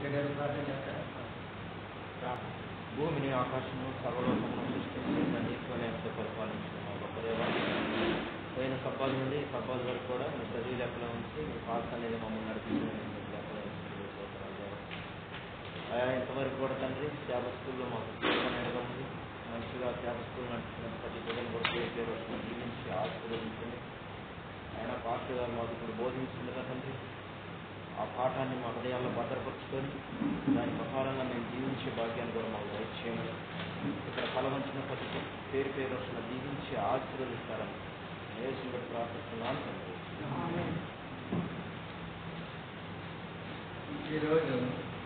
గారు ప్రార్థన చేస్తారు భూమిని ఆకాశము సర్వలోకమును సృష్టించిన నీతిలోనే పరిపాలించిన మా గొప్ప దేవా పోయిన సబ్బాల నుండి సబ్బాల వరకు కూడా మీ చదివి లెక్కలో ఉంచి మీ పాస్ అనేది మమ్మల్ని నడిపించిన ఆయా ఇంతవరకు కూడా తండ్రి సేవ స్కూల్లో మాకు జీవనగా ఉంది మంచిగా సేవ స్కూల్ నడుస్తున్న ప్రతి బిడ్డను కూడా పేరు పేరు వచ్చిన జీవించి ఆశీర్వదించండి ఆయన పాస్టర్ గారు మాకు ఇప్పుడు బోధించిందిగా తండ్రి ఆ పాఠాన్ని మా హృదయాల్లో భద్రపరుచుకొని దాని ప్రకారంగా మేము జీవించే భాగ్యాన్ని కూడా మాకు దయచేయమని ఇక్కడ ఫలవంచిన ప్రతి పేరు పేరు వచ్చిన దీవించి ఆశీర్వదిస్తారని నేసిన బట్టి ప్రార్థిస్తున్నాను తండ్రి ఈరోజు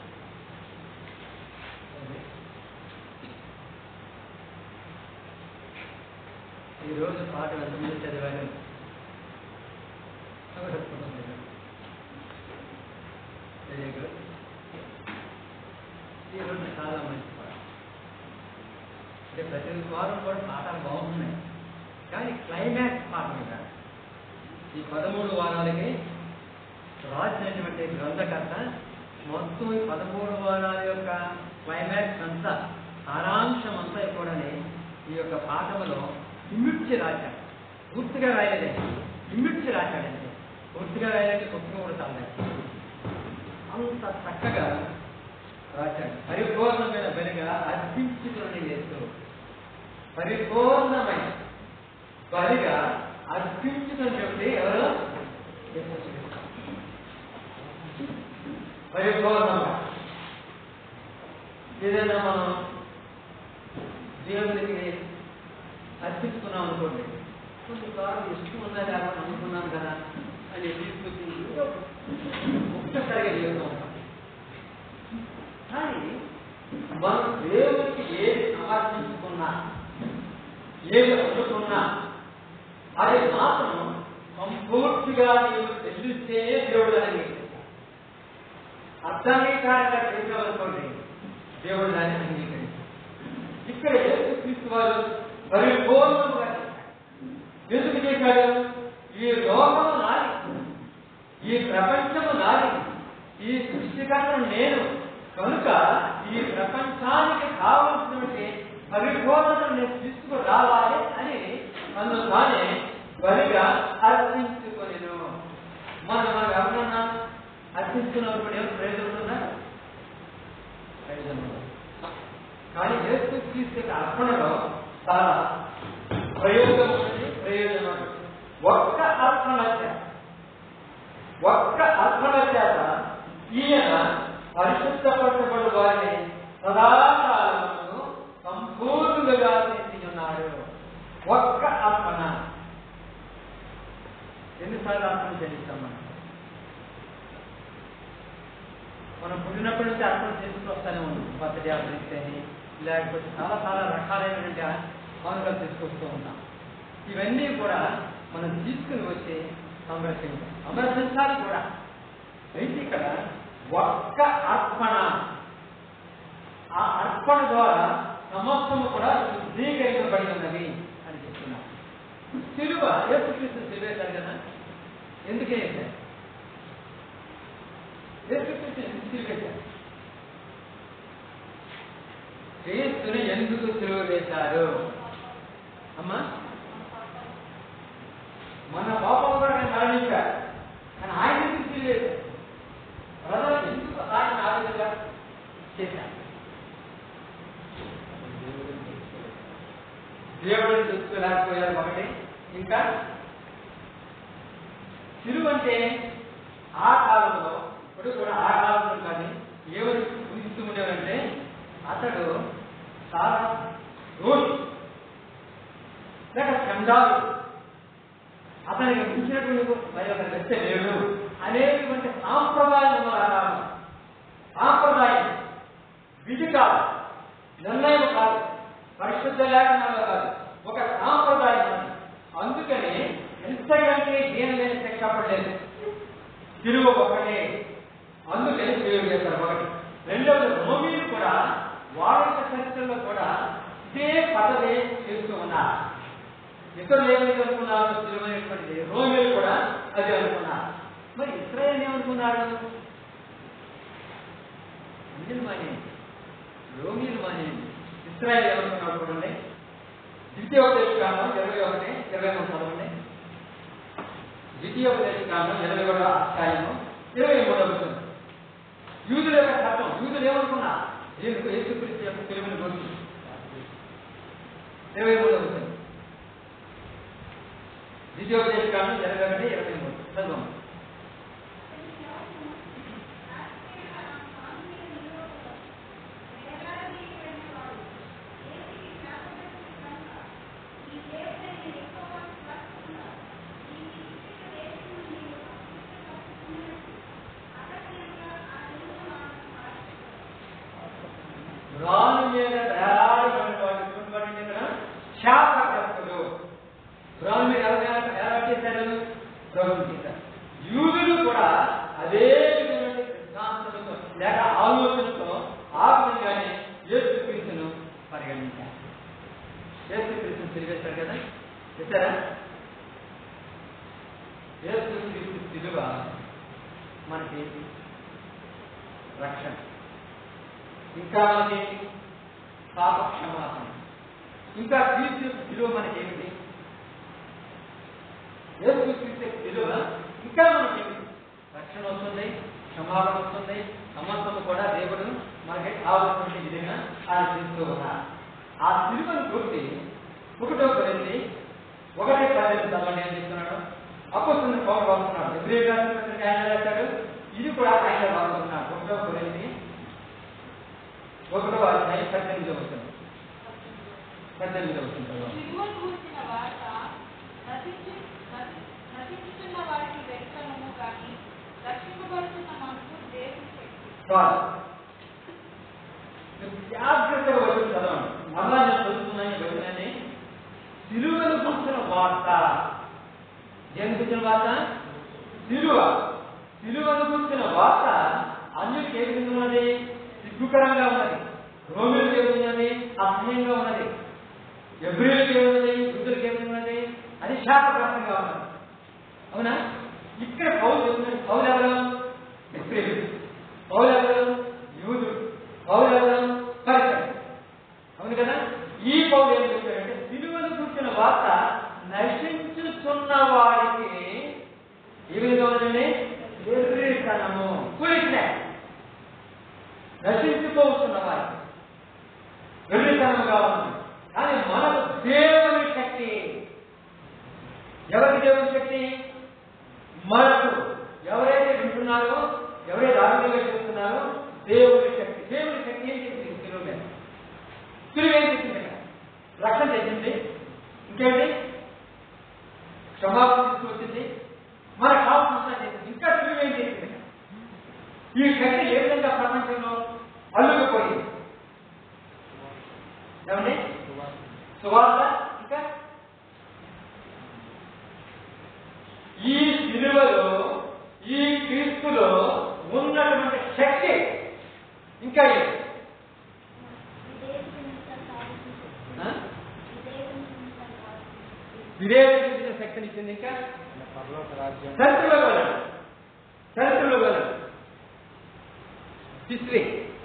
ఈరోజు పాట ఎంతమంది చదివారు వెరీ గుడ్ ఈరోజు చాలా మంచి పాట అంటే ప్రతి వారం కూడా పాఠాలు బాగున్నాయి కానీ క్లైమాక్స్ పాఠం కాదు ఈ పదమూడు వారాలకి రాసినటువంటి గ్రంథకర్త మొత్తం ఈ పదమూడు వారాల యొక్క క్లైమాక్స్ అంతా సారాంశం అంతా కూడా ఈ యొక్క పాఠములో ఇమిడ్చి రాశాడు పూర్తిగా రాయలేదండి ఇమిడ్చి రాశాడండి పూర్తిగా రాయలేదంటే పుస్తకం కూడా చాలండి అంత చక్కగా రాశాడు పరిపూర్ణమైన వెనుక అర్పించుకుని చేస్తూ పరిపూర్ణమైన బలిగా అర్పించుకొని చెప్తే ఎవరు పరిపూర్ణంగా ఏదైనా మనం దేవునికి అర్పించుకున్నాం అనుకోండి కొంచెం కాలం ఇష్టం ఉందా లేదా అని అనుకున్నాను కదా అని తీసుకొచ్చి ఒక్కసారిగా దేవుడు ఉంటాం కానీ మనం దేవునికి ఏది సమర్పించుకున్నా ఏది అనుకున్నా అది మాత్రం సంపూర్తిగా నీవు చెల్లిస్తే దేవుడు అని అర్థాంగీకారంగా చేసామనుకోండి దేవుడు దాన్ని అంగీకరిస్తాడు ఇక్కడ యేసుక్రీస్తు వారు పరిపూర్ణంగా చేశాడు. ఎందుకు చేశాడు ఈ లోకము నాది ఈ ప్రపంచము నాది ఈ సృష్టికర్తను నేను కనుక ఈ ప్రపంచానికి కావలసినటువంటి పరిపూర్ణతను నేను తీసుకురావాలి అని నన్ను తానే బలిగా అర్పించుకొనిను మనం మనం ఎవరన్నా అర్పించుకున్నప్పుడు ఏం ప్రయోజనం ఉందా ప్రయోజనం ఉండదు. కానీ యేసు క్రీస్తు అర్పణలో చాలా ప్రయోజనం ఉంది ప్రయోజనం ఉంది. ఒక్క అర్పణ చేత ఒక్క అర్పణ చేత ఈయన పరిశుద్ధపరచబడు వారిని సదాకాలము సంపూర్ణంగా చేసి ఉన్నాడు ఒక్క అర్పణ ఎన్నిసార్లు అర్పణ చెల్లిస్తాం మనం మనం పుట్టినప్పటి నుంచి అర్పణ చేసుకుంటూ వస్తానే ఉన్నాం బర్త్డే అర్పణిస్తేని లేకపోతే చాలా చాలా రకాలైనటువంటి కానుకలు తీసుకొస్తూ ఉంటాం ఇవన్నీ కూడా మనం తీసుకుని వచ్చి సంరక్షించాలి సంరక్షించాలి కూడా అయితే ఇక్కడ ఒక్క అర్పణ ఆ అర్పణ ద్వారా సమస్తము కూడా శుద్ధీకరించబడి ఉన్నవి అని చెప్తున్నారు సిలువ యేసుక్రీస్తు సిలువ వేశారు కదా ఎందుకే వేశారు యేసుక్రీస్తు ఎందుకు సిలువ వేశారు క్రీస్తుని ఎందుకు సిలువ వేశారు అమ్మా మన పాపం కూడా నేను మరణించారు కానీ ఆయన ఎందుకు సిలువ వేశారు ప్రజలు ఎందుకు ఆయన ఆ విధంగా చేశారు దేవుడిని చూసుకోలేకపోయారు ఒకటి ఇంకా సిలువ అంటే ఆ కాలంలో ఇప్పుడు కూడా ఆ కాలంలో కానీ ఎవరు ఊహిస్తూ ఉండేవారంటే అతడు చాలా రోజు లేక చందాలు అతనికి మించినటువంటి మరి ఒక వ్యక్తి లేడు అనేటువంటి సాంప్రదాయం ఉన్న ఆ కాలం సాంప్రదాయం విధి కాదు నిర్ణయం కాదు పరిశుద్ధ లేఖనాలు కాదు ఒక సాంప్రదాయం ఉంది. అందుకని ఎంతకంటే హీనమైన శిక్ష పడలేదు తిరువ ఒకటే అందుకని తిరుగు చేశారు ఒకటి రెండవది రోమీలు కూడా వాళ్ళ యొక్క చరిత్రలో కూడా ఇదే పదవి చేస్తూ ఉన్నారు ఇతరులు ఏమైతే అనుకున్నారు స్థిరమైనటువంటి రోమిలు కూడా అది అనుకున్నారు మరి ఇస్రాయేల్ ఏమనుకున్నాడు విద్యను మానేయండి రోమిలు మానేయండి ఇస్రాయల్ ఏమనుకున్నాడు చూడండి ద్వితీయోపదేశ కాలం ఇరవై ఒకటి ఇరవై మూడు చదవండి ద్వితీయోపదేశ కాలం ఇరవై ఒకటో అధ్యాయము ఇరవై మూడవ వచనం. యూదుల యొక్క చట్టం యూదులు ఏమనుకున్నా ఎందుకు యేసుక్రీస్తు యొక్క తెలుగుని గురించి ఇరవై మూడవ వచనం. ద్వితీయోపదేశ కాలం ఇరవై ఒకటి ఇరవై మూడు చదవం రాను మీద వేలాడబడిన వాడు చూడబడి కింద శాపగ్రస్తులు రాను మీద ఎవరు ఎలా చేశారు ప్రభుత్వం చేశారు యూదులు కూడా అదే విధమైన సిద్ధాంతంతో లేక ఆలోచనతో ఆ విధంగానే యేసుక్రీస్తును పరిగణించారు యేసుక్రీస్తును తిరిగేస్తారు కదా చేశారా యేసుక్రీస్తు సిలువ మనకి రక్షణ ఇంకా మనకి పాప క్షమాపణ ఇంకా క్రీస్తు విలువ మనకేమిటి యేసు క్రీస్తు విలువ ఇంకా మనకేమిటి రక్షణ వస్తుంది క్షమాపణ వస్తుంది సమస్తము కూడా దేవుడు మనకి కావాల్సిన విధంగా ఆయన చేస్తూ ఉన్నారు ఆ సిలువను గుర్తి ఒకటో కొరింది ఒకటి పన్నెండు చదవండి ఏం చెప్తున్నాడు అప్పుడు పౌరు రాస్తున్నాడు ఎబ్రి రాసిన పత్రిక ఆయన రాశాడు ఇది కూడా ఆయన రాస్తున్నాడు ఒకటో కొరింది ఒకటో అధ్యాయం పద్దెనిమిది అవుతుంది పద్దెనిమిది అవుతుంది సిలువను గూర్చిన వార్త నశించి నశి- నశించుచున్న వారికి వ్యక్తము కానీ రక్షింపబడుతున్న మనకు దేవుని శక్తి చాలు మీరు జాగ్రత్తగా వచ్చి చదవండి మళ్ళా నేను చదువుతున్నాను ఈ వచనాన్ని సిలువను కూర్చున్న వార్త దేని కూర్చున్న వార్త సిలువ సిలువను కూర్చున్న వార్త అన్యుడికి ఏ విధంగా ఉన్నది సిగ్గుకరంగా ఉన్నది రోమిలకు ఏ విధంగా ఉన్నది అసహ్యంగా ఉన్నది ఎబ్రిలకు ఏ ఉన్నది యుద్ధులకు ఏ విధంగా ఉన్నది అది శాపగ్రస్తంగా ఉన్నది అవునా ఇక్కడ పౌలు చెప్తున్నాడు పౌలు ఎవరు ఎబ్రిలు పౌలు ఎవరు యూదుడు పౌలు ఎవరు పరిచయం అవును కదా ఈ పౌలు ఏం చెప్పాడంటే సిలువను కూర్చున్న వార్త నశించుతున్న వారికి ఏ విధంగా ఉందండి వెర్రితనము ఫులిష్నెస్ నశించిపోతున్న వారికి వెర్రితనముగా ఉంది కానీ మనకు దేవుని శక్తి ఎవరికి దేవుని శక్తి మనకు ఎవరైతే వింటున్నారో ఎవరైతే ఆరోగ్యంగా చేస్తున్నారో దేవుని శక్తి దేవుని శక్తి ఏం చేసింది తెలుగు మీద తెలుగు ఏం చేసింది ఇక్కడ? రక్షణ చేసింది ఇంకేంటి క్షమాపణ తీసుకొచ్చింది మన కావాల్సిన చేసింది ఇంకా తెలుగు ఏం చేసింది ఇక్కడ? ఈ శక్తి ఏ విధంగా ప్రపంచంలో అల్లుకుపోయింది ఏమండి సువార్త ఇంకా ఈ సిలువలో ఈ క్రీస్తులో ఉన్నటువంటి శక్తి ఇంకా ఏంటి? ఆ? వివేచించిన శక్తిని ఇచ్చింది ఇంకా పరలోక రాజ్యం చరిత్రలో వెళ్ళండి చరిత్రలో వెళ్ళండి హిస్టరీ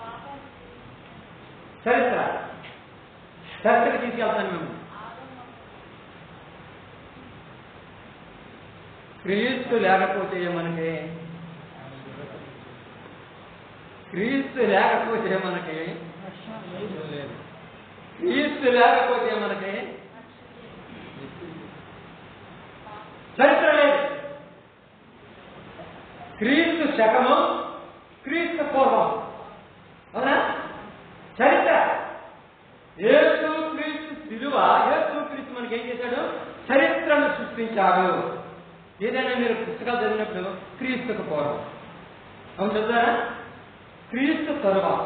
చరిత్ర చరిత్రకి తీసుకెళ్తాను మేము క్రీస్తు లేకపోతే మనకి క్రీస్తు లేకపోతే మనకి లేదు క్రీస్తు లేకపోతే మనకి చరిత్ర లేదు క్రీస్తు శకము క్రీస్తు పూర్వం అవునా చరిత్ర యేసు క్రీస్తు శిలువ యేసు క్రీస్తు మనకి ఏం చేశాడు చరిత్రను సృష్టించాడు ఏదైనా మీరు పుస్తకాలు చదివినప్పుడు క్రీస్తుకు పూర్వం అవును చదువుతారా క్రీస్తు తరువాత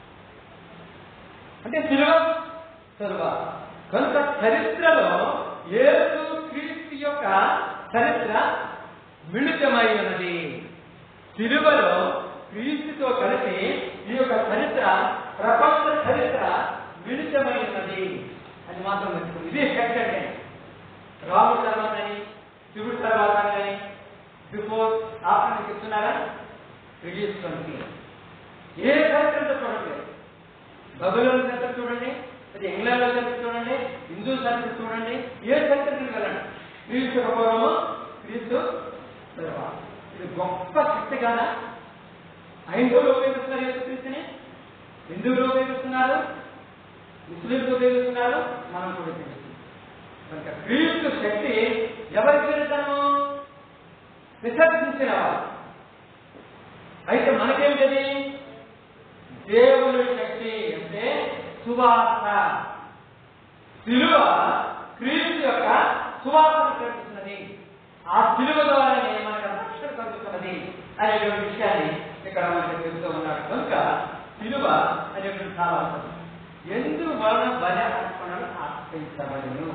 అంటే శిలువ తరువాత కనుక చరిత్రలో యేసు క్రీస్తు యొక్క చరిత్ర మిళితమై ఉన్నది శిలువలో క్రీస్తుతో కలిసి ఈ యొక్క చరిత్ర ప్రపంచ చరిత్ర మిళితమై ఉన్నది అది మాత్రం మర్చిపోయింది ఇది శక్తి అంటే రాముడు తర్వాత అని శివుడు తర్వాత అని బిఫోర్ ఆఫ్టర్ చెప్తున్నారా రిలీజ్ ట్వంటీ ఏ చరిత్రతో చూడట్లేదు బబులోని చరిత్ర చూడండి అది ఇంగ్లాండ్లో చరిత్ర చూడండి హిందూ చరిత్ర చూడండి ఏ చరిత్రకి వెళ్ళండి క్రీస్తు పూర్వము క్రీస్తు తర్వాత ఇది గొప్ప శక్తి కాదా హైందవులు ఉపయోగిస్తున్నారు యేసుక్రీస్తుని హిందువులు ఉపయోగిస్తున్నారు ముస్లింలు ఉపయోగిస్తున్నారు మనం కూడా ఉపయోగిస్తున్నాం కనుక క్రీస్తు శక్తి ఎవరికి విరుద్ధము విసర్జించిన వారు అయితే మనకేమిటది దేవుని శక్తి అంటే సువార్త సిలువ క్రీస్తు యొక్క సువార్తను ప్రకటిస్తున్నది ఆ సిలువ ద్వారానే మనకు రక్షణ కలుగుతున్నది అనేటువంటి విషయాన్ని ఇక్కడ మనకి చెబుతూ ఉన్నాడు కనుక సిలువ అనేటువంటి చాలా ఉంటుంది ఎందు వలన బల అర్పణలు అర్పించబడును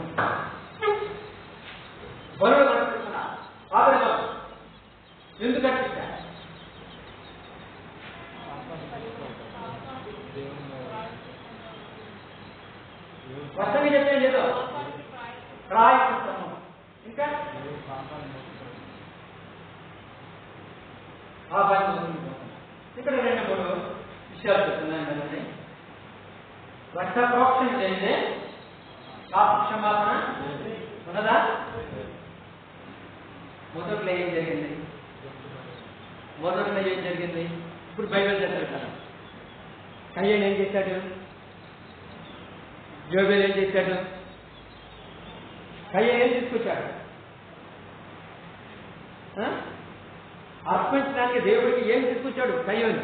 బరువు అర్పిస్తున్న పాదం ఎందుకు అర్పించారు వర్షం చెప్పే ఏదో ప్రాయశ్చిత్తము ఇంకా పాపాన్ని వదిలిపోతాం. ఇక్కడ రెండు మూడు విషయాలు చెప్తున్నాను కదండి రక్త ప్రోక్షణ చేస్తే పాప క్షమాపణ ఉన్నదా మొదట్లో ఏం జరిగింది మొదట్లో ఏం జరిగింది ఇప్పుడు బైబిల్ చదువుతాను కయ్యన్ ఏం చేశాడు యోగేలు ఏం చేశాడు కయ్యన్ ఏం తీసుకొచ్చాడు ఆ? అర్పించడానికి దేవుడికి ఏం తీసుకొచ్చాడు కయ్యోని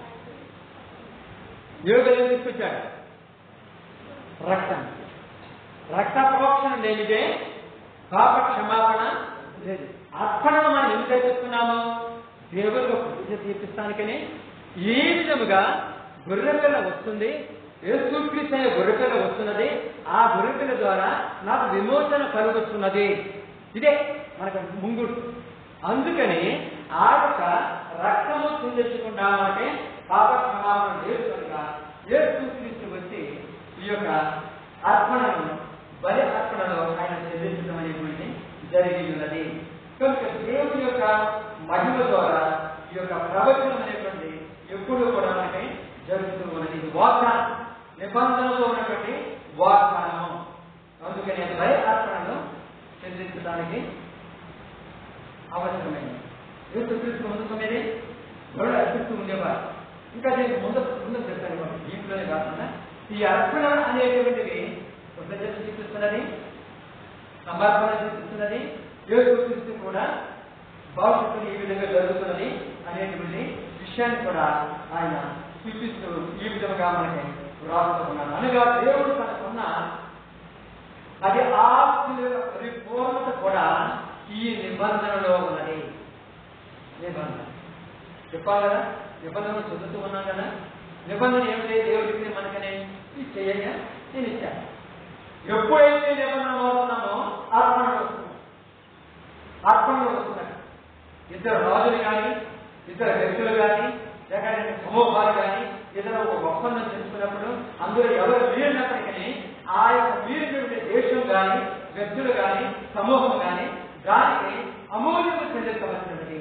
యోగలు ఏం తీసుకొచ్చాడు రక్తం రక్త ప్రోక్షణ లేనిదే పాప క్షమాపణ లేదు అర్పణను మనం ఎందుకు తెప్పిస్తున్నాము దేవుడిలో ప్రతిష్ట తీపిస్తానికని ఈ విధముగా గొర్రెపిల్ల వస్తుంది యేసుక్రీస్తు అనే గొర్రెపిల్ల వస్తున్నది ఆ గొర్రెపిల్ల ద్వారా నాకు విమోచన కలుగుతున్నది ఇదే మనకు ముంగుడు అందుకని ఆ యొక్క రక్తము చిందించుకుంటామంటే పాప క్షమాపణ లేదు కనుక యేసుక్రీస్తు వచ్చి ఈ యొక్క అర్పణను బలి అర్పణలో ఆయన చెల్లించడం అనేటువంటి జరిగి ఉన్నది కనుక దేవుని యొక్క మహిమ ద్వారా ఈ యొక్క ప్రవచనం అనేటువంటి ఎప్పుడూ కూడా మనకి జరుగుతూ ఉన్నది ఇది వాగ్దానం నిబంధనలో ఉన్నటువంటి వాగ్దానం అందుకని బలి అర్పణను చెల్లించడానికి అవసరమైంది యేసు క్రీస్తు ముందు తొమ్మిది గొడవ అర్పిస్తూ ఉండేవారు ఇంకా దీనికి ముందు ముందు చెప్పాను మనం దీంట్లోనే కాకుండా ఈ అర్పణ అనేటువంటిది కృతజ్ఞత చూపిస్తున్నది సమర్పణ చూపిస్తున్నది యేసు క్రీస్తు కూడా భవిష్యత్తులో ఈ విధంగా జరుగుతున్నది అనేటువంటి విషయాన్ని కూడా ఆయన చూపిస్తూ ఈ విధంగా మనకి రాస్తూ ఉన్నాడు అనగా దేవుడు తనకున్న అది ఆస్తుల యొక్క పరిపూర్ణత కూడా ఈ నిబంధనలో ఉన్నది నిబంధన చెప్పాలి కదా నిబంధన చదువుతూ ఉన్నాం కదా నిబంధన ఏమిటి దేవుడికి మనకనే ఇది చేయగా నేను ఇచ్చాను ఎప్పుడైతే నిబంధన అవుతున్నామో అర్పణ వస్తుంది అర్పణ వస్తున్నాడు ఇద్దరు రాజులు కానీ ఇద్దరు వ్యక్తులు కానీ లేకపోతే సమూహాలు కానీ ఏదైనా ఒక ఒప్పందం చేసుకున్నప్పుడు అందులో ఎవరు వీరినప్పటికీ ఆ యొక్క వీరినటువంటి దేశం కానీ వ్యక్తులు కానీ సమూహం కానీ దానికి అమూల్యము చెల్లించవలసినది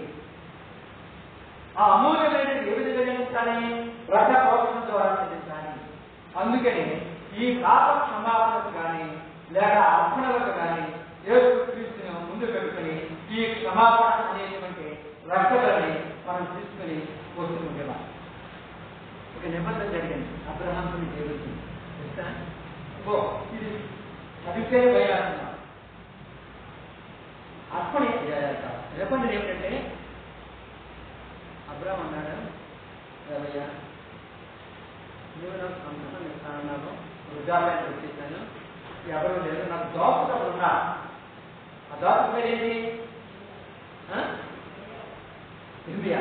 ఆ అమూల్యమైనది ఏ విధంగా చెల్లించాలి రథ ప్రోక్షణ ద్వారా చెల్లించాలి అందుకని ఈ పాప క్షమాపణకు కానీ లేక అర్పణలకు కానీ యేసు క్రీస్తును ముందు పెట్టుకుని ఈ క్షమాపణ అనేటువంటి రక్షలని మనం తీసుకుని వస్తూ ఉండేవాళ్ళం ఒక నిబంధన జరిగింది అబ్రహాంతో దేవుడికి తెలుసా ఓ ఇది చదివితే బయలుదేరుతున్నాం అర్పణ నిబంధన ఏమిటంటే అబ్రహం అన్నాడు రవయ్య నువ్వు నాకు సంతోషం ఇస్తానన్నాను వృద్ధాపాన్ని వచ్చేసాను ఎవరు లేదు నాకు దోపత ఉన్నా ఆ దోపత పేరు ఏంటి ఆ? ఇండియా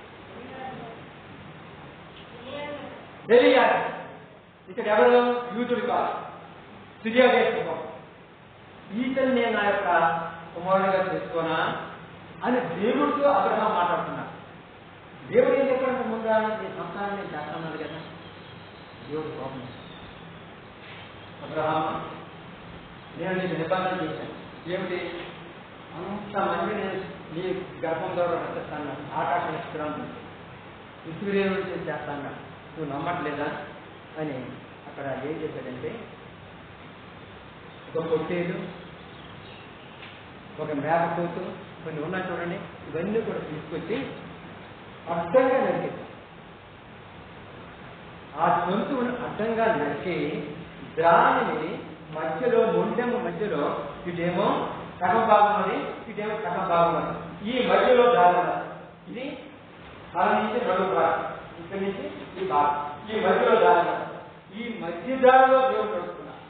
తెలియాలి ఇక్కడ ఎవరు యూదుడు కాదు సిరియా దేశం ఈతని నేను నా యొక్క కుమారుడిగా చేసుకోనా అని దేవుడితో అబ్రహం మాట్లాడుతున్నాడు దేవుడు ఏం చెప్పాడు ముందా నీ సంతానం నేను చేస్తున్నాడు కదా దేవుడు కోపం అబ్రహాం నేను నీకు నిబంధన చేశాను ఏమిటి అంతమంది నేను నీ గర్భం ద్వారా రచిస్తాను ఆకాశ నక్షత్రం పృథ్వీదేవుడు చేస్తాను నువ్వు నమ్మట్లేదా అని అక్కడ ఏం చేశాడంటే ఒక పొట్టేలు ఒక మేకపోతు కొన్ని ఉన్నాయి చూడండి ఇవన్నీ కూడా తీసుకొచ్చి అడ్డంగా నరికేది ఆ జంతువును అడ్డంగా నరికి దానిని మధ్యలో మొండెము మధ్యలో ఇటేమో సగం భాగం అది ఇటేమో సగం భాగం అది ఈ మధ్యలో దాని ఇది తల నుంచి నడుము భాగం ఇక్కడి నుంచి ఈ భాగం ఈ మధ్యలో దాని ఈ మధ్య దారిలో దేవుడు నడుస్తున్నాడు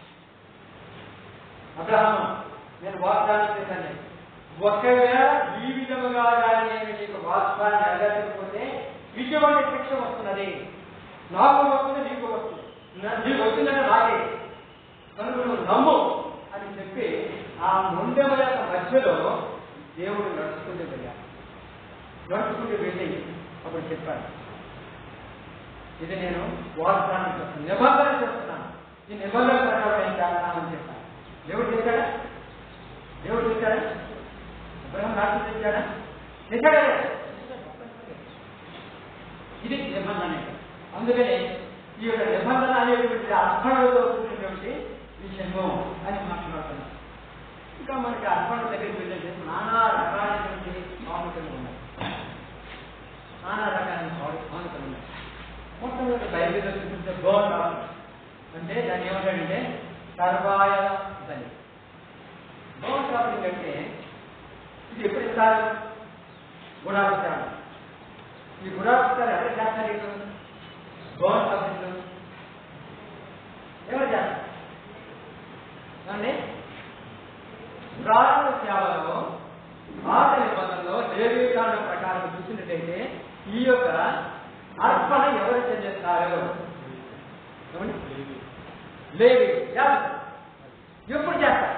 అబ్రహం నేను వాగ్దానం చేశాను ఒకవేళ ఈ విధముగా కానీ నేను నీకు వాగ్దానం నెరవేర్చకపోతే ఇటువంటి శిక్ష వస్తున్నది నాకు వస్తుంది నీకు వస్తుంది నా- నీకు వచ్చిందంటే నాకే కనుక నువ్వు నమ్ము అని చెప్పి ఆ ముండెమ యొక్క మధ్యలో దేవుడు నడుచుకుంటూ వెళ్ళాడు నడుచుకుంటూ వెళ్ళి అప్పుడు చెప్పాడు ఇది నేను వాగ్దానం చేస్తున్నాను నిబంధన చేస్తున్నాను ఈ నిబంధన ప్రకారం ఏం చేస్తానని చెప్పాను దేవుడు చేశాడా దేవుడు చేశాడా అబ్రహం రాష్ట్రం చేశాడా చేశాడా ఇది నిబంధన అందుకనే ఈ యొక్క నిబంధన అనేటువంటి అర్పణతో కూడినటువంటి విషయము అని మాట్లాడుతున్నాం ఇంకా మనకి అర్పణ దగ్గరికి వెళ్ళేది నానా రకాలైనటువంటి భావనలు ఉన్నాయి నానా రకాలైన భావనలు ఉన్నాయి మొట్టమొదటి బైబిల్లో చూపించే గోడ్ అంటే దాన్ని ఏమంటాడంటే సర్వాయ బలి గోడ్ ఆఫరింగ్ అంటే ఇది ఎప్పుడు ఇస్తారు గుణాలు ఈ గుణాలు ఎక్కడ చేస్తారు ఇప్పుడు గోడ్ ఆఫరింగ్ ఎవరు చేస్తారు కానీ ప్రారంభ సేవలో పాత నిబంధనలో దేవీకాండ ప్రకారం చూసినట్టయితే ఈ యొక్క అర్పణ ఎవరు చెందిస్తారు ఏమండి? లేవి చేస్తారు. ఎప్పుడు చేస్తారు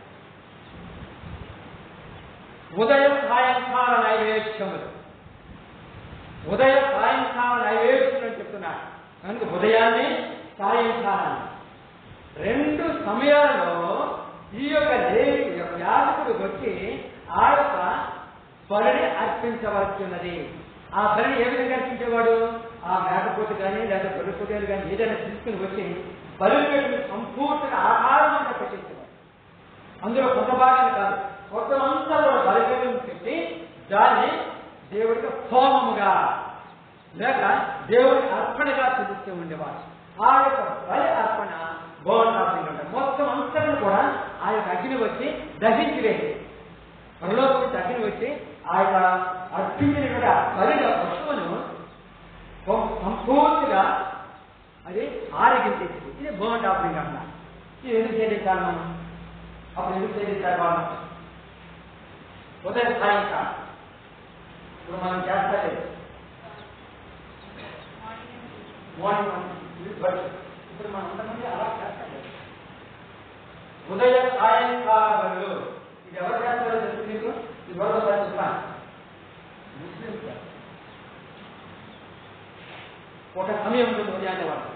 ఉదయ సాయంకాల నైవేద్యములు ఉదయ సాయంకాల నైవేద్యం అని చెప్తున్నారు కనుక ఉదయాన్నే సాయంకాలం రెండు సమయాల్లో ఈ యొక్క లేవి యొక్క యాజకుడు వచ్చి ఆ యొక్క బలిని అర్పించవలసినది ఆ బలిని ఏ విధంగా అర్పించేవాడు ఆ మేకపోతు కానీ లేదా గొర్రెపోతేలు కానీ ఏదైనా తీసుకుని వచ్చి బలి పెట్టి సంపూర్తిగా ఆహారం అంతా పెట్టించేవాడు అందులో కొంత భాగాన్ని కాదు మొత్తమంతా కూడా బలిపీఠం పెట్టి దాన్ని దేవుడికి హోమముగా లేక దేవుడికి అర్పణగా చూపిస్తూ ఉండేవాడు ఆ యొక్క బలి అర్పణ గోవర్ణార్పణ అంటే మొత్తం అంతా కూడా ఆ యొక్క అగ్ని వచ్చి దహించి వేసి పరలోకి నుంచి అగ్ని వచ్చి ఆ యొక్క అర్పించిన కూడా బలి వస్తువును సంపూర్తిగా అది ఆరగించేసింది ఇది బోన్ ఆఫరింగ్ అన్న ఇది ఎందుకు చేయించాలి మనం అప్పుడు ఎందుకు చేయించాలి మనం ఉదయం సాయంకాలం ఇప్పుడు మనం చేస్తలేదు మార్నింగ్ మార్నింగ్ బట్ ఇప్పుడు మనం అంతమంది అలా చేస్తలేదు ఉదయ సాయంకాల బదులు ఇది ఎవరు చేస్తారో తెలుసు మీకు ఇది మరొకసారి చెప్తాను ముస్లిం ఒక సమయం ఉంటుంది ఉదయాన్నే వాళ్ళు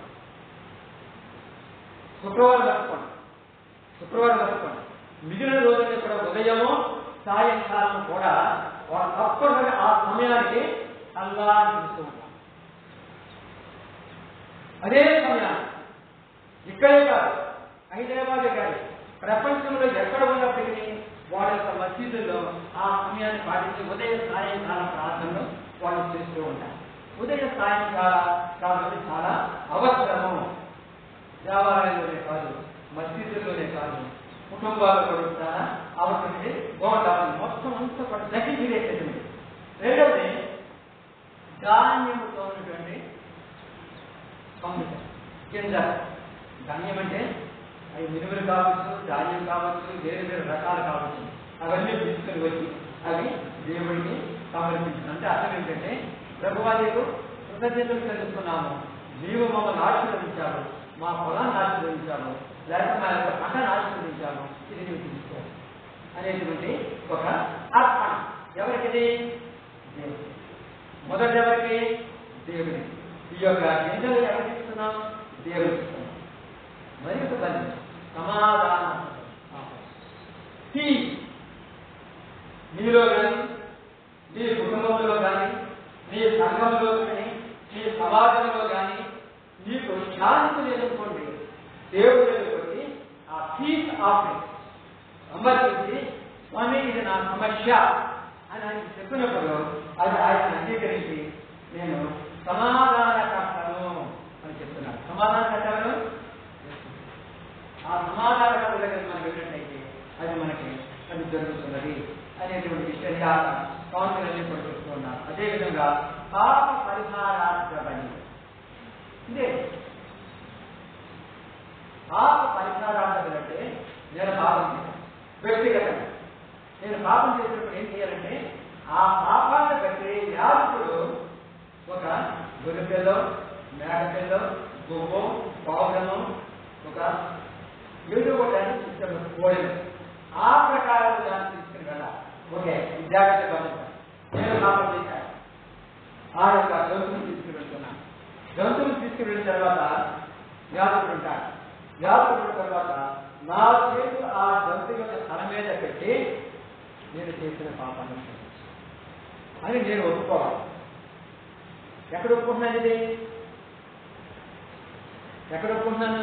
శుక్రవారం కలుపుకోండి శుక్రవారం కలుపుకోండి మిగిలిన రోజుల్లో కూడా ఉదయము సాయంకాలం కూడా వారు తప్పనిసరిగా ఆ సమయానికి అల్లా చూస్తూ ఉంటారు అదే సమయాన్ని ఇక్కడే కాదు హైదరాబాద్ కాదు ప్రపంచంలో ఎక్కడ ఉన్నప్పటికీ వాళ్ళ యొక్క మసీదుల్లో ఆ సమయాన్ని పాటించి ఉదయ సాయంకాల ప్రార్థనలు వాళ్ళు చేస్తూ ఉంటారు ఉదయ సాయంకాల ప్రార్థనలు చాలా అవసరము దేవాలయంలోనే కాదు మసీదుల్లోనే కాదు కుటుంబాలు కూడా చాలా అవసరమే బాగుంటారు మొత్తం అంతా కూడా దగ్గిరేసేది రెండవది ధాన్యముతో ఉన్నటువంటి పంపిస్తారు కింద ధాన్యం అంటే అవి మినుములు కావచ్చు ధాన్యం కావచ్చు వేరు వేరు రకాలు కావచ్చు అవన్నీ తీసుకుని వచ్చి అవి దేవుడికి సమర్పించడం అంటే అర్థం ఏంటంటే ప్రభువాదికు కృతజ్ఞతలు తెలుస్తున్నాము నీవు మమ్మల్ని ఆశీర్వదించావు మా పొలాన్ని ఆశీర్వదించాము లేక మా యొక్క పంటను ఆశీర్వదించాము ఇది నీవు తీసుకో అనేటువంటి ఒక అర్పణ ఎవరికిది దేవుడు మొదటి ఎవరికి దేవుడి ఈ యొక్క గింజలు ఎవరికి ఇస్తున్నాం దేవుడికి ఇస్తున్నాం మరి ఒక పని సమాధానం టీ నీలో కానీ నీ కుటుంబంలో కానీ నీ సంఘంలో కానీ నీ సమాజంలో కానీ నీకు శాంతి లేదనుకోండి దేవుడు దగ్గరికి ఆ పీస్ ఆఫరింగ్ సమర్పించి స్వామి ఇది నా సమస్య అని ఆయన చెప్పినప్పుడు అది ఆయన అంగీకరించి నేను సమాధానకర్తను అని చెప్తున్నాను సమాధానకర్తలను ఆ సమాధానకర్త దగ్గర మనం వెళ్ళినట్టయితే అది మనకి అది జరుగుతున్నది అనేటువంటి విషయాన్ని ఆ కౌన్సిలర్ని కూడా చెప్తున్నారు అదేవిధంగా పాప పరిహారార్థ పని ఇదే పాప పరిహారార్థ అంటే నేను పాపం చేశాను వ్యక్తిగతంగా నేను పాపం చేసినప్పుడు ఏం చేయాలంటే ఆ పాపాన్ని బట్టి యాజకుడు ఒక గొర్రెపిల్లో మేకపిల్లో గువ్వో పావులను ఒక ఏదో ఒకటి సిస్టమ్ కోడలు ఆ ప్రకారం దాన్ని తీసుకుని వెళ్ళాలి ఓకే ఈ జాగ్రత్త గమనించాలి నేను పాపం చేశాను ఆ యొక్క జంతువుని తీసుకుని వెళ్తున్నాను జంతువుని తీసుకుని వెళ్ళిన తర్వాత యాజకుడు ఉంటాడు యాజకుడు తర్వాత నా చేతులు ఆ జంతువు యొక్క తల మీద పెట్టి నేను చేసిన పాపాన్ని క్షమించు అని నేను ఒప్పుకోవాలి ఎక్కడ ఒప్పుకుంటున్నాను ఇది ఎక్కడ ఒప్పుకుంటున్నాను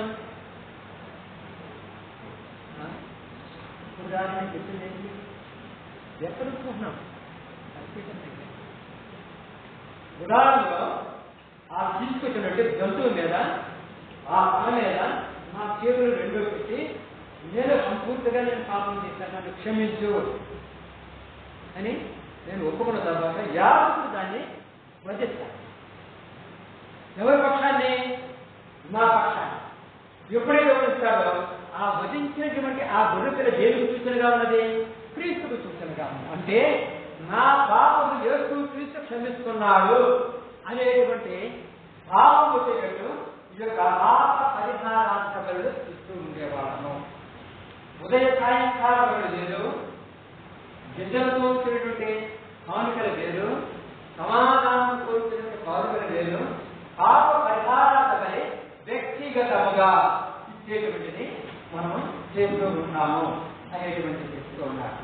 ఆ? ఇప్పుడు దాన్ని నేను చెప్పింది ఏంటి ఎక్కడ ఒప్పుకుంటున్నాం కల్పించడం దగ్గర. ఉదాహరణలో ఆ తీసుకొచ్చినట్టు జంతువు మీద ఆ తల మీద నా చేతులు రెండు పెట్టి నేను సంపూర్తిగా నేను పాపం చేశాను నన్ను క్షమించు అని నేను ఒప్పుకున్న తర్వాత యావత్తు దాన్ని వధిస్తాను ఎవరి పక్షాన్ని నా పక్షాన్ని ఎప్పుడైతే వధిస్తాడో ఆ వధించినటువంటి ఆ గొర్రెపిల్ల దేనికి సూచనగా ఉన్నది క్రీస్తుకు సూచనగా ఉంది అంటే నా పాపము యేసు క్రీస్తు క్షమిస్తున్నాడు అనేటువంటి భావం వచ్చేటట్టు ఈ యొక్క పాప పరిహారాంతలు ఇస్తూ ఉండేవాళ్ళము ఉదయ సాయంకాల వేళ లేదు గిద్దలతో వచ్చినటువంటి కానుకలు లేదు సమాధానం కోరుతున్నటువంటి కానుకలు లేదు పాప పరిహారాంతమని వ్యక్తిగతముగా ఇచ్చేటువంటిది మనం చేస్తూ ఉన్నాము అనేటువంటి చెప్తూ ఉన్నారు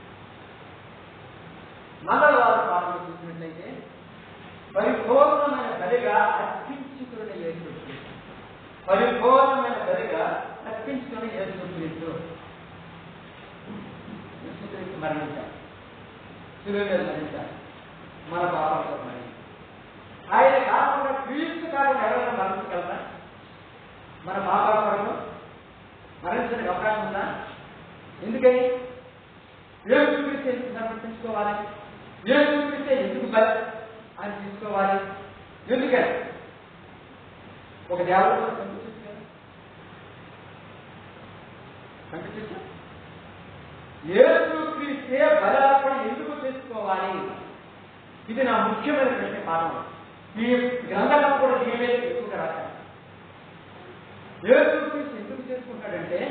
మంగళవారం పాటలు చూసినట్లయితే పరిపూర్ణమైన బలిగా అర్పించుకున్న యేసు పరిపూర్ణమైన బలిగా అర్పించుకున్న యేసు క్రీస్తు యేసుక్రీస్తు మరణించారు శిలువ మీద మరణించారు మన పాపంతో మరణించారు ఆయన కాకుండా క్రీస్తు కాకుండా ఎవరైనా మరణించగలరా మన పాపాల కొరకు మరణించడానికి అవకాశం ఉందా ఎందుకని ఏడు చూపిస్తే ఎందుకు సమర్పించుకోవాలి ఏడు చూపిస్తే ఎందుకు బలి అని తీసుకోవాలి ఎందుకని ఒక దేవత కనిపించచ్చు కదా కనిపించచ్చు ఏసు క్రీస్తే బలార్పణ ఎందుకు చేసుకోవాలి ఇది నా ముఖ్యమైనటువంటి పాఠం ఈ గ్రంథంలో కూడా దీని మీద ఎక్కువగా రాశాను ఏసు క్రీస్తు ఎందుకు చేసుకుంటాడంటే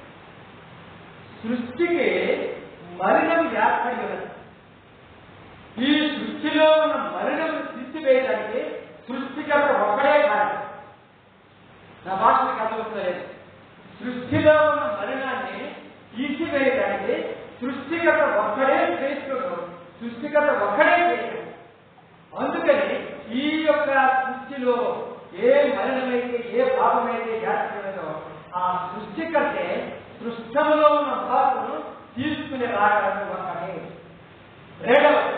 సృష్టికి మరణం ఏర్పడి ఉన్నది ఈ సృష్టిలో ఉన్న మరణం తీసివేయడానికి సృష్టికర్త ఒక్కడే కారణం నా భాష మీకు అర్థమవుతలేదు సృష్టిలో ఉన్న మరణాన్ని తీసివేయడానికి సృష్టికర్త ఒక్కడే క్రీస్తుడు సృష్టికర్త ఒక్కడే క్రీస్తుడు అందుకని ఈ యొక్క సృష్టిలో ఏ మరణమైతే ఏ పాపమైతే ఏర్పడినదో ఆ సృష్టికర్తే సృష్టంలో ఉన్న మార్పును తీసుకుని రావడానికి ఒక్కడే రెండవది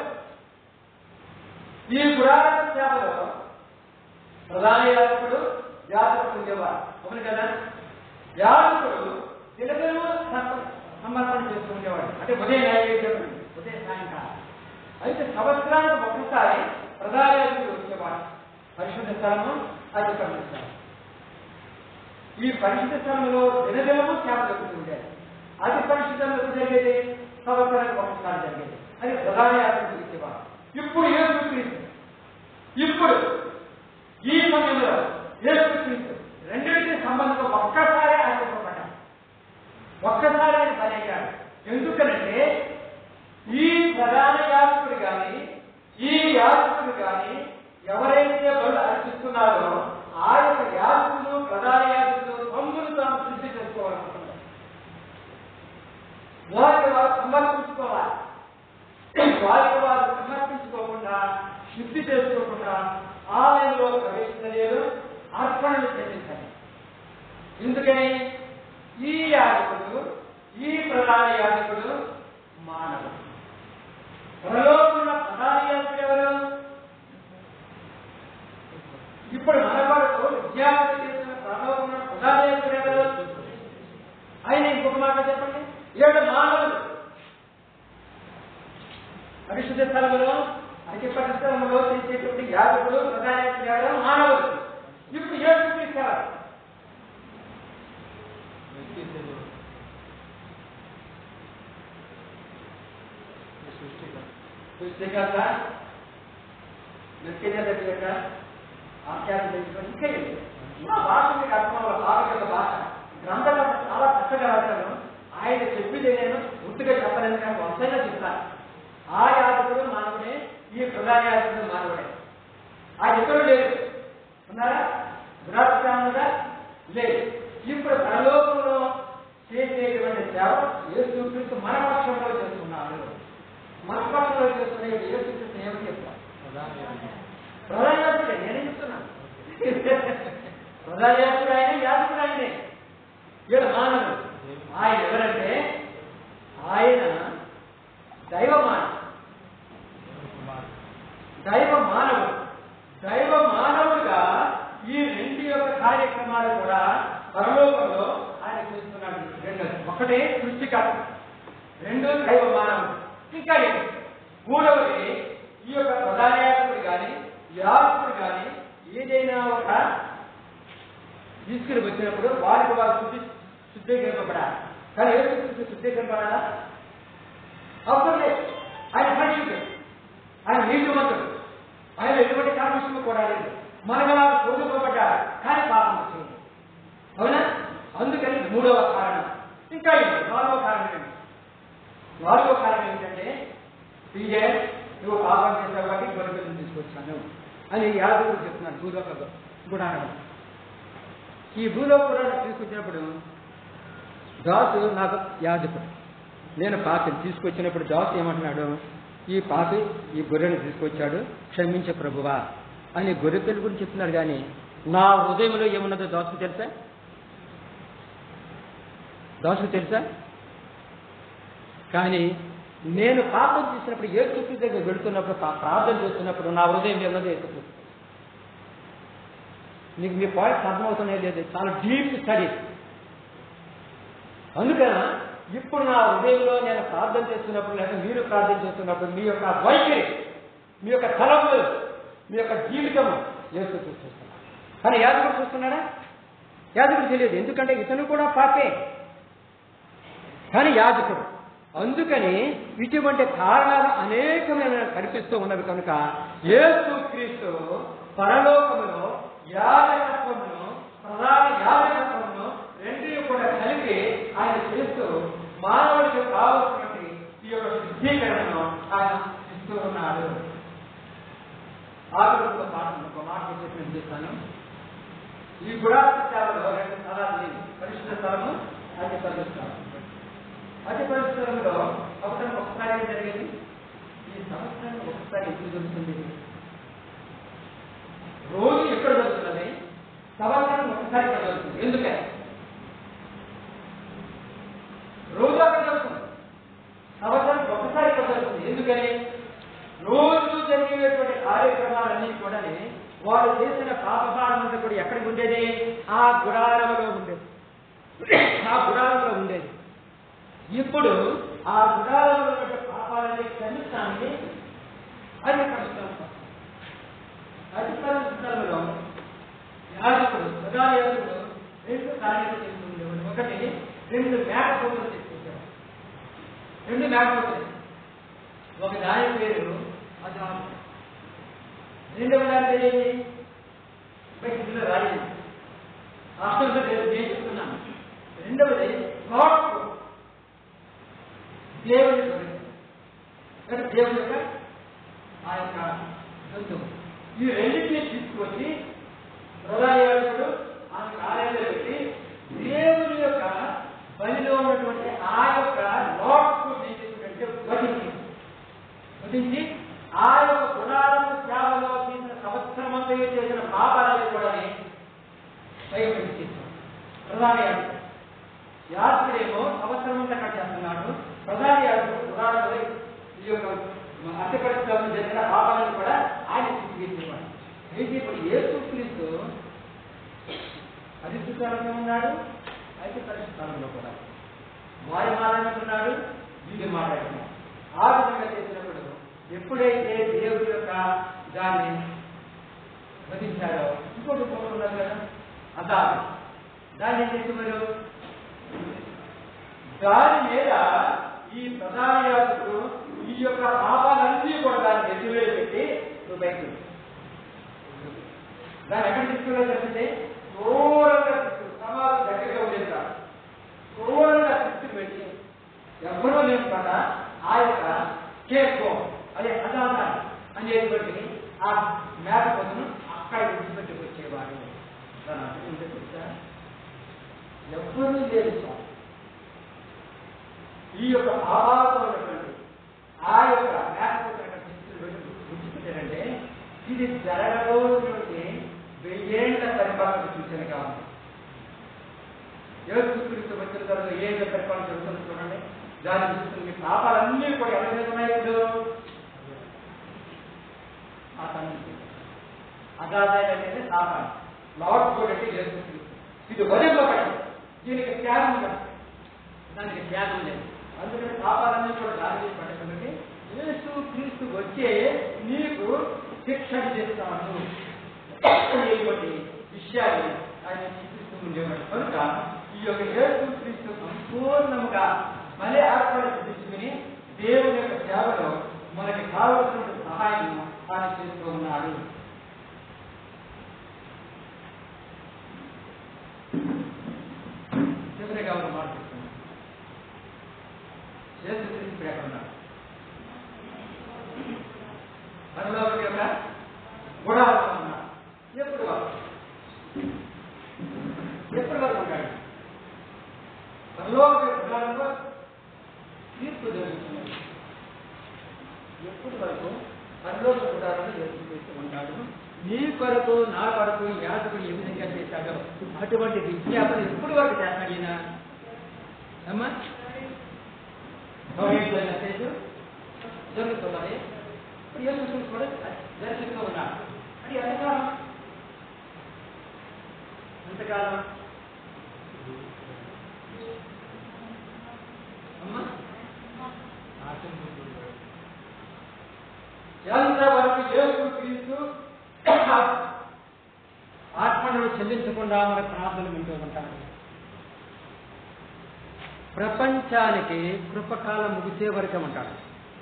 ఈ పురాతన సేవలో ప్రధాన యాజకుడు యాజకుడు ఉండేవారు అవును కదా యాజకుడు దినదినము సమ- సమర్పణ చేసుకునేవాడు అంటే ఉదయం నైవేద్యం ఉదయం సాయంకాలం అయితే సంవత్సరానికి ఒకసారి ప్రధాన యాజకుడు వచ్చేవాడు పరిశుద్ధ స్థలము అది పరిశుద్ధ స్థలం ఈ పరిశుద్ధ స్థలంలో దినదినము సేవ జరుగుతుండేది అది పరిశుద్ధంలో జరిగేది సంవత్సరానికి ఒకసారి జరిగేది అది ప్రధాన యాజకుడు ఇచ్చేవాడు ఇప్పుడు యేసు క్రీస్తు ఇప్పుడు ఈ సమయంలో యేసు క్రీస్తు రెండింటి సంబంధం ఒక్కసారి ఆయన చెప్పబడ్డాడు ఒక్కసారి ఆయన పనిగాడు ఎందుకనంటే ఈ ప్రధాన యాజకుడు కానీ ఈ యాజకుడు కానీ ఎవరైతే బలు అర్పిస్తున్నారో ఆ యొక్క యాజకుడు ప్రధాన యాజకుడు తమ్ముడు తాము శుద్ధి చేసుకోవాలనుకుంటున్నారు వారికి వారు సమర్పించుకోవాలి వారికి వారు సమర్పించుకోకుండా శుద్ధి చేసుకోకుండా ఆలయంలో ప్రవేశించలేరు అర్పణలు చెల్లించాలి ఎందుకని ఈ యాజకుడు ఈ ప్రధాన యాజకుడు మానవుడు పరలోకంలో ప్రధాన యాజకుడు ఎవరు ఇప్పుడు మన కొరకు విద్యార్థి చేసిన పరలోకంలో ప్రధాన యాజకుడు ఎవరు ఆయన ఇంకొక మాట చెప్పండి ఏడు మానవుడు పరిశుద్ధ స్థలములో అతి పరిశ్రమలో చేసేటువంటి యాజకుడు ప్రధాన యాజకుడు ఎవరు మానవుడు ఇప్పుడు ఏడు చూపిస్తారు సృష్టికర్త వ్యక్తిగత యొక్క ఆఖ్యానం తెలుసుకొని ఇంకా ఏమి? మా భాష మీకు అర్థం అవ్వాలి భారత భాష గ్రంథాలు చాలా చక్కగా రాశాను ఆయన చెప్పింది నేను గుర్తుగా చెప్పలేను కానీ వస్తాయినా చెప్తాను ఆ యాజకుడు మానవుడే ఈ ప్రధాన యాజకుడు మానవుడే ఆ ఇద్దరు లేదు ఉన్నారా గురాత్మగా లేదు ఇప్పుడు పరలోకంలో చేసేటువంటి సేవ యేసుక్రీస్తు మన పక్షంలో చేస్తున్నాడు మన పక్షంలో చేస్తున్న యేసుక్రీస్తు ఏమని చెప్తాను ప్రధాన యాజకుడే నేనే చెప్తున్నాను ప్రధాన యాజకుడు ఆయన యాజకుడు ఆయనే ఈయన మానవుడు ఆయన ఎవరంటే ఆయన దైవ మానవుడు దైవ మానవుడు దైవ మానవుడుగా ఈ రెండు యొక్క కార్యక్రమాలు కూడా పరలోకంలో ఆయన చేస్తున్నాడు రెండు ఒకటే సృష్టికర్త రెండు దైవ మానవుడు ఇంకా ఏంటి? మూడవది ఈ యొక్క ప్రధాన యాజకుడు కానీ యాజకుడు కానీ ఏదైనా ఒక తీసుకుని వచ్చినప్పుడు వారికి వారు శుద్ధి శుద్ధీకరింపబడాలి కానీ ఏ శుద్ధి శుద్ధీకరింపబడాలా అప్పుడు లేదు ఆయన పరిశుద్ధుడు ఆయన నీతిమంతుడు ఆయన ఎటువంటి కాలుష్యము కూడా లేదు మనగా పొందుకోబడ్డాడు కానీ పాపం వచ్చింది అవునా అందుకని ఇది మూడవ కారణం ఇంకా ఇది నాలుగవ కారణం ఏంటి నాలుగవ కారణం ఏంటంటే పీజే నువ్వు పాపం చేసావు కాబట్టి గొడవలు తీసుకొచ్చాను అని యాదవుడు చెప్తున్నాడు భూలోక గుణానం ఈ భూలోక గుణాన్ని తీసుకొచ్చినప్పుడు దాసు నాకు యాజకుడు నేను పాపని తీసుకొచ్చినప్పుడు దాసు ఏమంటున్నాడు ఈ పాపి ఈ గొర్రెను తీసుకొచ్చాడు క్షమించే ప్రభువా అని గొర్రె పిల్ల గురించి చెప్తున్నాడు కానీ నా హృదయంలో ఏమున్నదో దాసు తెలుసా దాసు తెలుసా కానీ నేను పాపం చేసినప్పుడు ఏ చుట్టూ దగ్గర వెళుతున్నప్పుడు పా- ప్రార్థన చేస్తున్నప్పుడు నా హృదయం ఏమన్నదో ఎత్తుకు నీకు మీ పాయింట్స్ అర్థమవుతున్నాయి లేదు చాలా డీప్ స్టడీ అందుకన ఇప్పుడు నా హృదయంలో నేను ప్రార్థన చేస్తున్నప్పుడు లేదా మీరు ప్రార్థన చేస్తున్నప్పుడు మీ యొక్క వైఖరి మీ యొక్క తలములు మీ యొక్క జీవితము చేస్తూ చూస్తున్నాను కానీ యాజకుడు చూస్తున్నాడా యాజకుడు తెలియదు ఎందుకంటే ఇతను కూడా పాపే కానీ యాజకుడు అందుకని ఇటువంటి కారణాలు అనేకమైన కనిపిస్తూ ఉన్నవి కనుక యేసు క్రీస్తు పరలోకములో యాజకత్వమును ప్రధాన యాజకత్వమును రెండు కూడా కలిపి ఆయన చేస్తూ మానవుడికి కావలసినటువంటి ఈ యొక్క శుద్ధీకరణను ఆయన ఇస్తూ ఉన్నాడు ఆఖరితో మాట ఒక మాట చెప్పి చేస్తాను ఈ గుడాత్మ సేవలో రెండు స్థలాలు లేవు పరిశుద్ధ స్థలము అది పరిశుద్ధం అతి పరిస్థితుల్లో సంవత్సరం ఒకసారి ఏం జరిగేది ఈ సంవత్సరం ఒకసారి ఎప్పుడు జరుగుతుంది రోజు ఎక్కడ జరుగుతున్నది సంవత్సరం ఒకసారి ఇక్కడ జరుగుతుంది ఎందుకని రోజు అక్కడ జరుగుతుంది సంవత్సరం ఒకసారి ఇక్కడ జరుగుతుంది ఎందుకని రోజు జరిగేటువంటి కార్యక్రమాలన్నీ కూడా వారు చేసిన పాపభారం అంతా కూడా ఎక్కడికి ఉండేది ఆ గుడారంలో ఉండేది ఆ గుడారంలో ఉండేది ఇప్పుడు ఆ గుడారంలో ఉన్న పాపాలని క్షమించడానికి అది కలుస్తాం అది పరిస్థితులలో యాజకుడు ప్రధాన యాజకుడు రెండు కార్యాలు చేస్తుండేవాడు ఒకటి రెండు మేకపోతులు తీసుకొచ్చాడు రెండు మేకపోతులు ఒక దాని పేరు అదాము రెండవ దాని పేరు ఏంటి బయట ఇందులో రాలేదు రాష్ట్రంలో నేను నేను చెప్తున్నాను రెండవది గాడ్ దేవుని గొర్రె. అంటే దేవుని యొక్క ఆ యొక్క జంతువు ఈ రెండింటిని తీసుకొచ్చి ప్రధానకుడు ఆ కార్యాలయంలో పెట్టి దేవుని యొక్క బలిలో ఉన్నటువంటి ఆ యొక్క లోటు ఏం చేసిందంటే వధించి వధించి ఆ యొక్క గుణాలను సేవలో చేసిన సంవత్సరం అంతా చేసిన పాపాలను కూడా పైకి తీసుకున్నాడు ప్రధాన యాత్ర యాత్రేమో సంవత్సరం అంతా కట్ చేస్తున్నాడు ప్రధాన యాత్ర ఉదాహరణ ఈ యొక్క అతి పరిస్థితుల్లో జరిగిన పాపాలను కూడా ఆయన తీసుకెళ్ళేవాడు అయితే ఇప్పుడు ఏ క్రీస్తు పరిశుద్ధాలంలో ఉన్నాడు అయితే పరిశుద్ధాలంలో కూడా వారి మాట్లాడుతున్నాడు వీరి మాట్లాడుతున్నాడు ఆ విధంగా చేసినప్పుడు ఎప్పుడైతే దేవుడి యొక్క దాన్ని వధించారో ఇంకోటి ఫోటో ఉన్నారు కదా అదా దాన్ని ఏం చేస్తున్నారు దాని మీద ఈ ప్రధాన యాజకుడు ఈ యొక్క పాపాలన్నీ కూడా దాన్ని ఎదురు పెట్టి నువ్వు బయట దాన్ని ఎక్కడ తీసుకున్నారో చెప్తే దూరంగా తీసుకుని సమాధి దగ్గరగా ఉండేది కాదు దూరంగా తీసుకుని వెళ్ళి ఎవరో లేని కదా ఆ యొక్క కేక్ అదే అదాదాన్ని అనేటువంటి ఆ మేత కోసం అక్కడ విడిచిపెట్టి వచ్చేవాడు దాని అర్థం ఏంటో తెలుసా ఎవ్వరూ లేదు స్వామి. ఈ యొక్క భావాలతో ఉన్నటువంటి ఆ యొక్క మేకపోతున్న స్థితిలో విడిచిపెట్టారంటే ఇది జరగబోతున్నటువంటి వెయ్యేళ్ల పరిపాలన సూచనగా ఉంది యేసుక్రీస్తు వచ్చిన తర్వాత ఏ పరిపాలన జరుగుతుందో చూడండి దాన్ని చూస్తున్న మీ పాపాలన్నీ కూడా ఎలా జరుగుతున్నాయి ఇప్పుడు పాపాన్ని అగాధాలు అనేది పాపాన్ని లార్డ్ గోడ్ అంటే యేసుక్రీస్తు ఇది వదిలిపోకండి దీనికి త్యాగం కాదు దానికి త్యాగం లేదు అందుకని పాపాలన్నీ కూడా దారి చేసి పడకండి యేసు క్రీస్తు వచ్చే నీకు శిక్షణ చేస్తాను అనేటువంటి విషయాన్ని ఆయన చూపిస్తూ ఉండేవాడు కనుక ఈ యొక్క యేసు క్రీస్తు సంపూర్ణముగా మళ్ళీ ఏర్పాటు తీసుకుని దేవుని యొక్క సేవలో మనకి కావలసినటువంటి సహాయం ఆయన చేస్తూ ఉన్నాడు చివరిగా ఒక మాట చెప్తున్నాను యేసు క్రీస్తు ఇప్పుడు ఎక్కడ ఉన్నాడు పరలోకం యొక్క గుడారంలో ఉన్నాడు ఎప్పుడు వరకు ఎప్పటి వరకు ఉంటాడు పరలోక యొక్క గుడారంలో తీర్పు జరుగుతున్నది ఎప్పటి వరకు పరలోక గుడారంలో యేసు క్రీస్తు ఉంటాడు నీ కొరకు నా కొరకు యాజకుడు ఏ విధంగా చేశాడో అటువంటి విజ్ఞాపన ఎప్పటి వరకు చేస్తాడు ఈయన అమ్మా భవిష్యత్తు మెసేజ్ జరుగుతున్నది ఇప్పుడు యేసు క్రీస్తు కూడా దర్శిస్తూ ఉన్నాడు అది ఎంతకాలం ఎంతకాలం అమ్మా ఎంతవరకు యేసు క్రీస్తు ఆత్మను చెల్లించకుండా మన ప్రార్థనలు వింటూ ఉంటారు ప్రపంచానికి కృపకాలం ముగిసే వరకే ఉంటాడు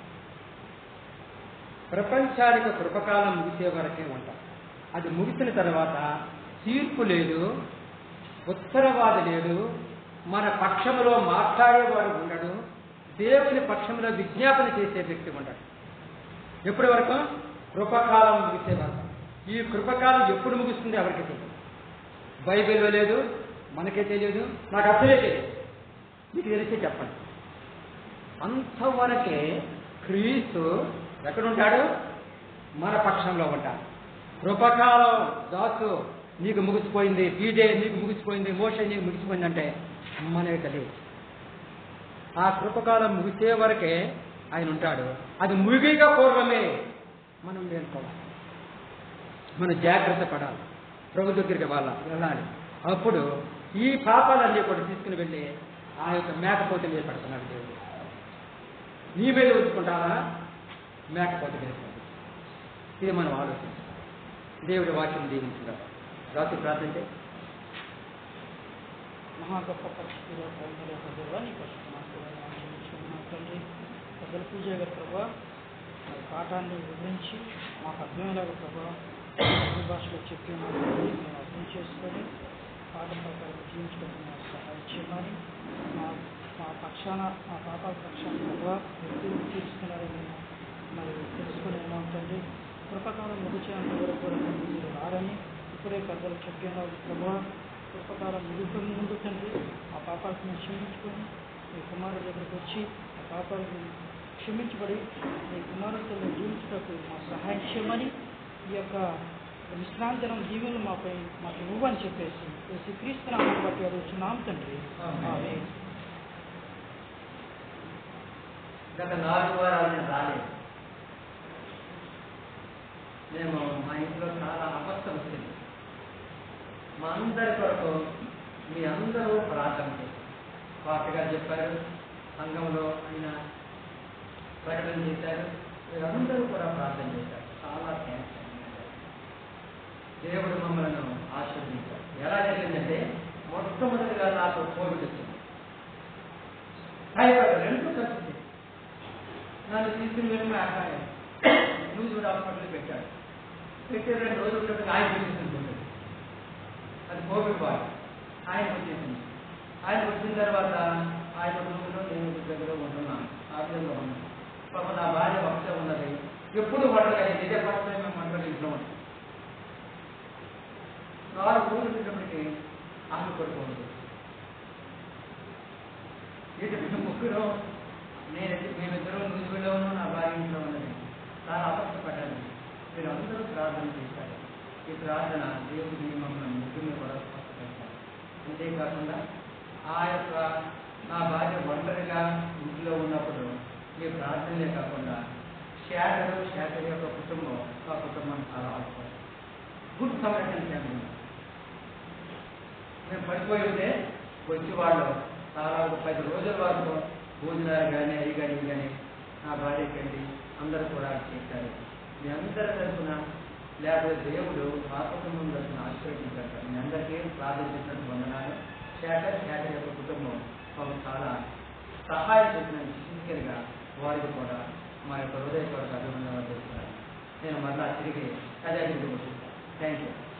ప్రపంచానికి కృపకాలం ముగిసే వరకే ఉంటాడు అది ముగిసిన తర్వాత తీర్పు లేదు ఉత్తరవాది లేడు మన పక్షంలో మాట్లాడేవాడు ఉండడు దేవుని పక్షంలో విజ్ఞాపన చేసే వ్యక్తి ఉండడు ఎప్పటి వరకు కృపకాలం ముగిసే వరకు ఈ కృపకాలం ఎప్పుడు ముగుస్తుంది ఎవరికి తెలియదు బైబిల్లో లేదు మనకే తెలియదు నాకు అర్థమే తెలియదు మీకు తెలిస్తే చెప్పండి అంతవరకే క్రీస్తు ఎక్కడుంటాడు మన పక్షంలో ఉంటాడు కృపకాలం దాసు నీకు ముగిసిపోయింది పీడే నీకు ముగిసిపోయింది మోష నీకు ముగిసిపోయిందంటే మనకి తెలియదు ఆ కృపకాలం ముగిసే వరకే ఆయన ఉంటాడు అది ముగిక పూర్వమే మనం మేల్కోవాలి మనం జాగ్రత్త పడాలి ప్రభు దగ్గరికి వాళ్ళ వెళ్ళాలి అప్పుడు ఈ పాపాలన్నీ కూడా తీసుకుని వెళ్ళి ఆ యొక్క మేకపోతే మీద పెడుతున్నాడు దేవుడు నీ మీద ఉంచుకుంటావా మేకపోతే మీద పెడతాడు. ఇది మనం ఆలోచించాలి దేవుడి వాక్యం దీవించుగా రాత్రి ప్రార్థన చేయి మహా గొప్ప పరిస్థితిలో ప్రేమల యొక్క దేవా నీ పరిశుభ్రమ తండ్రి పెద్దల పూజ గారి ప్రభా మరి పాఠాన్ని వివరించి మాకు అర్థమయ్యేలాగా ప్రభా తెలుగు భాషలో చెప్పి మాకు మేము అర్థం చేసుకొని పాఠం ప్రకారం జీవించడానికి మాకు సహాయం చేయమని మా మా పక్షాన మా పాపాల పక్షాన ప్రభా వ్యక్తులు తీర్చుకున్నారని మరి తెలుసుకుని ఏమవుతుంది కృపకాలం ముగిచేంత వరకు కూడా మీరు రారని ఇప్పుడే పెద్దలు చెప్పిన ప్రభా కృపకాలం ముగిపోయి ముందు తండ్రి ఆ పాపాలకు మేము క్షమించుకొని మీ కుమారుడి దగ్గరికి వచ్చి ఆ పాపాలకు క్షమించబడి మీ కుమారుడితో మేము జీవించడానికి మా సహాయం చేయమని ఈ యొక్క విశ్రాంతి దినం దీవులు మాపై మాకు ఇవ్వని చెప్పేసి యేసు క్రీస్తు నామం బట్టి అడుగుతున్నాం తండ్రి ఆమేన్. ఆమేన్. గత నాలుగు వారాలు నేను రాలేదు మేము మా ఇంట్లో చాలా అపస్థం వచ్చింది మా అందరి కొరకు మీ అందరూ ప్రార్థన చేశారు పాత గారు చెప్పారు సంఘంలో ఆయన ప్రకటన చేశారు మీరందరూ కూడా ప్రార్థన చేశారు చాలా థ్యాంక్స్ దేవుడు మమ్మల్ని ఆశీర్వదించారు ఎలా జరిగిందంటే మొట్టమొదటిగా నాకు కోవిడ్ వచ్చింది భయపడ్డారు రెండు కలిసి నన్ను తీసుకుని వెళ్ళి మా అబ్బాయి న్యూస్ హాస్పిటల్ పెట్టాడు పెట్టి రెండు రోజులు ఉన్నప్పుడు ఆయన వచ్చేసింది అది కోవిడ్ బాయ్ ఆయన వచ్చేసింది ఆయన వచ్చిన తర్వాత ఆయన రూమ్లో నేను దగ్గర ఉంటున్నాను ఆ విధంగా ఉన్నాను పాప నా భార్య ఒకటే ఉన్నది ఎప్పుడు వంటలు ఇదే ఫస్ట్ టైం మేము వంటలు ఇంట్లో ఉంటాం నాలుగు రోజులు ఉన్నప్పటికీ ఆమె పడుకోండి ఇటు ముగ్గురు నేను మేమిద్దరం న్యూజిలాండ్లో ఉన్నాం నా భార్య ఇంట్లో ఉన్నది చాలా అపష్టపడ్డాను మీరు అందరూ ప్రార్థన చేశారు ఈ ప్రార్థన దేవుడి మమ్మల్ని ముగ్గురిని కూడా స్పష్టపరిచారు అంతేకాకుండా ఆ యొక్క నా భార్య ఒంటరిగా ఇంట్లో ఉన్నప్పుడు ఈ ప్రార్థనలే కాకుండా శాఖరు శాఖర యొక్క కుటుంబం ఆ కుటుంబం చాలా అవసరం గుడ్ సంరక్షణ ఫ్యామిలీ మేము పడిపోయి ఉంటే వచ్చి వాళ్ళు చాలా ఒక పది రోజుల వరకు భోజనాలు కానీ అవి కానీ ఇవి కానీ నా భార్యకి వెళ్ళి అందరూ కూడా చేశారు మీ అందరి తరఫున లేకపోతే దేవుడు మా కుటుంబం తరఫున ఆశీర్వదించారు మీ అందరికీ ప్రార్థించినట్టు వందనాలు శేఖర్ శేఖర్ యొక్క కుటుంబం మాకు చాలా సహాయం చేసిన సిన్సియర్గా వారికి కూడా మా యొక్క హృదయపూర్వక అభినందనలు చేస్తున్నారు నేను మరలా తిరిగి కజాకి థ్యాంక్ యూ